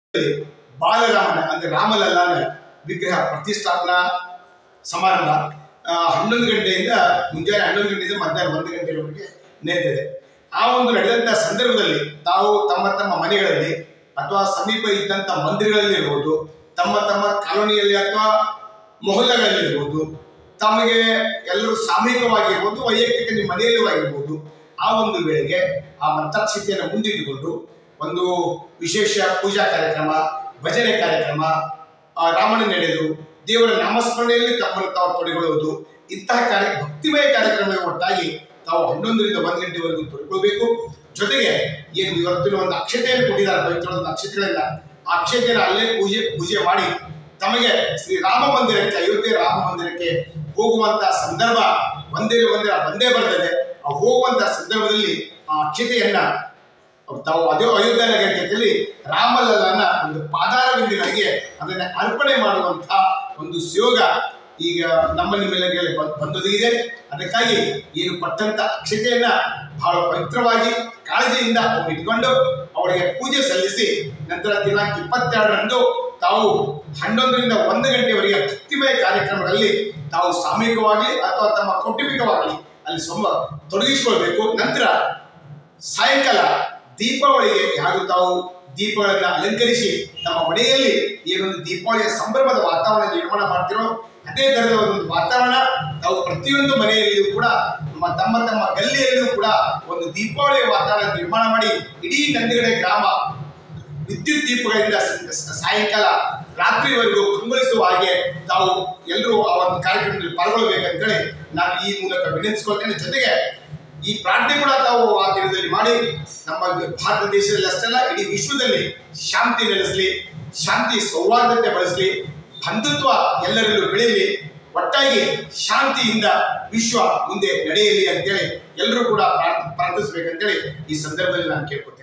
ಬಾಲರಾಮನ ಅಂದ್ರೆ ರಾಮಲಲ್ಲಾನ ವಿಗ್ರಹ ಪ್ರತಿಷ್ಠಾಪನಾ ಸಮಾರಂಭ ಆ, ಹನ್ನೊಂದು ಗಂಟೆಯಿಂದ ಮುಂಜಾನೆ ಹನ್ನೊಂದು ಗಂಟೆಯಿಂದ ಮಧ್ಯಾಹ್ನ ಒಂದು ಗಂಟೆಯವರೆಗೆ ನಡೆದಿದೆ ಆ ಒಂದು ನಡೆದಂತ ಸಂದರ್ಭದಲ್ಲಿ ತಾವು ತಮ್ಮ ತಮ್ಮ ಮನೆಗಳಲ್ಲಿ ಅಥವಾ ಸಮೀಪ ಇದ್ದಂತ ಮಂದಿರಗಳಲ್ಲಿ ಇರ್ಬೋದು ತಮ್ಮ ತಮ್ಮ ಕಾಲೋನಿಯಲ್ಲಿ ಅಥವಾ ಮೊಹಲ್ಲಗಳಲ್ಲಿ ಇರ್ಬೋದು ತಮಗೆ ಎಲ್ಲರೂ ಸಾಮೂಹಿಕವಾಗಿರ್ಬೋದು ವೈಯಕ್ತಿಕ ನಿಮ್ಮ ಮನೆಯಲ್ಲೂ ಆಗಿರ್ಬೋದು ಆ ಒಂದು ವೇಳೆಗೆ ಆ ಮಂತ್ರಾಕ್ಷತೆಯನ್ನು ಮುಂದಿಟ್ಟುಕೊಂಡು ಒಂದು ವಿಶೇಷ ಪೂಜಾ ಕಾರ್ಯಕ್ರಮ ಭಜನೆ ಕಾರ್ಯಕ್ರಮ ಆ, ರಾಮನ ನಡೆದು ದೇವರ ನಾಮಸ್ಮರಣೆಯಲ್ಲಿ ತಮ್ಮನ್ನು ತಾವು ತೊಡಗೊಳ್ಳುವುದು ಇಂತಹ ಕಾರ್ಯ ಭಕ್ತಿಮಯ ಕಾರ್ಯಕ್ರಮದ ಒಟ್ಟಾಗಿ ತಾವು ಹನ್ನೊಂದರಿಂದ ಒಂದು ಗಂಟೆವರೆಗೂ ತೊಡಕೊಳ್ಬೇಕು ಜೊತೆಗೆ ಏನು ಇವತ್ತಿನ ಒಂದು ಅಕ್ಷತೆಯನ್ನು ಕೊಟ್ಟಿದ್ದಾರೆ ಪವಿತ್ರವಾದ ಒಂದು ಅಕ್ಷತೆಗಳಿಂದ ಆ ಅಕ್ಷತೆಯನ್ನು ಅಲ್ಲೇ ಪೂಜೆ ಪೂಜೆ ಮಾಡಿ ತಮಗೆ ಶ್ರೀ ರಾಮ ಮಂದಿರಕ್ಕೆ ಅಯೋಧ್ಯೆ ರಾಮ ಮಂದಿರಕ್ಕೆ ಹೋಗುವಂತ ಸಂದರ್ಭ ಒಂದೇ ಒಂದೇ ಬಂದೇ ಬರ್ತದೆ ಆ ಹೋಗುವಂತ ಸಂದರ್ಭದಲ್ಲಿ ಆ ಅಕ್ಷತೆಯನ್ನ ತಾವು ಅದೇ ಅಯೋಧ್ಯ ನಗರದಲ್ಲಿ ರಾಮಲಲ್ಲನ ಒಂದು ಪಾದಾರವಿಂದಗಳಿಗೆ ಅದನ್ನ ಅರ್ಪಣೆ ಮಾಡುವಂತ ಒಂದು ಸುಯೋಗ ಈಗ ನಮ್ಮ ನಿಮ್ಮೆಲ್ಲರಿಗೆ ಬಂದ್- ಬಂದೊದಗಿದೆ ಅದಕ್ಕಾಗಿ ಏನು ಪಟ್ಟಂತ ಅಕ್ಷತೆಯನ್ನ ಬಹಳ ಪವಿತ್ರವಾಗಿ ಕಾಳಜಿಯಿಂದ ಅವ್ರು ಇಟ್ಕೊಂಡು ಅವರಿಗೆ ಪೂಜೆ ಸಲ್ಲಿಸಿ ನಂತರ ದಿನಾಂಕ ಇಪ್ಪತ್ತೆರಡರಂದು ತಾವು ಹನ್ನೊಂದರಿಂದ ಒಂದು ಗಂಟೆವರೆಗೆ ಭಕ್ತಿಮಯ ಕಾರ್ಯಕ್ರಮಗಳಲ್ಲಿ ತಾವು ಸಾಮೂಹಿಕವಾಗಲಿ ಅಥವಾ ತಮ್ಮ ಕೌಟುಂಬಿಕವಾಗಲಿ ಅಲ್ಲಿ ಸೊಮ್ಮ ತೊಡಗಿಸಿಕೊಳ್ಬೇಕು ನಂತರ ಸಾಯಂಕಾಲ ದೀಪಾವಳಿಗೆ ಹಾಗೂ ತಾವು ದೀಪಗಳನ್ನ ಅಲಂಕರಿಸಿ ತಮ್ಮ ಮನೆಯಲ್ಲಿ ಏನೊಂದು ದೀಪಾವಳಿಯ ಸಂಭ್ರಮದ ವಾತಾವರಣ ನಿರ್ಮಾಣ ಮಾಡ್ತಿರೋ ಅದೇ ತರಹದ ಒಂದು ವಾತಾವರಣ ತಾವು ಪ್ರತಿಯೊಂದು ಮನೆಯಲ್ಲಿಯೂ ಕೂಡ ನಮ್ಮ ತಮ್ಮ ತಮ್ಮ ಗಲ್ಲಿಯಲ್ಲಿಯೂ ಕೂಡ ಒಂದು ದೀಪಾವಳಿಯ ವಾತಾವರಣ ನಿರ್ಮಾಣ ಮಾಡಿ ಇಡೀ ನಂದಿಗಡೆ ಗ್ರಾಮ ವಿದ್ಯುತ್ ದೀಪಗಳಿಂದ ಸ- ಸ- ಸಾಯಂಕಾಲ ರಾತ್ರಿವರೆಗೂ ಕಂಗೊಳಿಸುವ ಹಾಗೆ ತಾವು ಎಲ್ಲರೂ ಆ ಒಂದು ಕಾರ್ಯಕ್ರಮದಲ್ಲಿ ಪಾಲ್ಗೊಳ್ಬೇಕಂತೇಳಿ ನಾನು ಈ ಮೂಲಕ ವಿನಂತಿಸ್ಕೊಳ್ತೇನೆ ಜೊತೆಗೆ ಈ ಪ್ರಾರ್ಥನೆ ಕೂಡ ತಾವು ಆ ದಿನದಲ್ಲಿ ಮಾಡಿ ನಮ್ಮ ಭಾರತ ದೇಶದಲ್ಲಿ ಅಷ್ಟಲ್ಲ ಇಡೀ ವಿಶ್ವದಲ್ಲಿ ಶಾಂತಿ ನೆಲೆಸಲಿ ಶಾಂತಿ ಸೌಹಾರ್ದತೆ ಬಳಸಲಿ ಬಂಧುತ್ವ ಎಲ್ಲರಲ್ಲೂ ಬೆಳೆಯಲಿ ಒಟ್ಟಾಗಿ ಶಾಂತಿಯಿಂದ ವಿಶ್ವ ಮುಂದೆ ನಡೆಯಲಿ ಅಂತೇಳಿ ಎಲ್ಲರೂ ಕೂಡ ಪ್ರಾರ್ಥ್- ಪ್ರಾರ್ಥಿಸ್ಬೇಕಂತೇಳಿ ಈ ಸಂದರ್ಭದಲ್ಲಿ ನಾನು ಕೇಳ್ಕೊತೀನಿ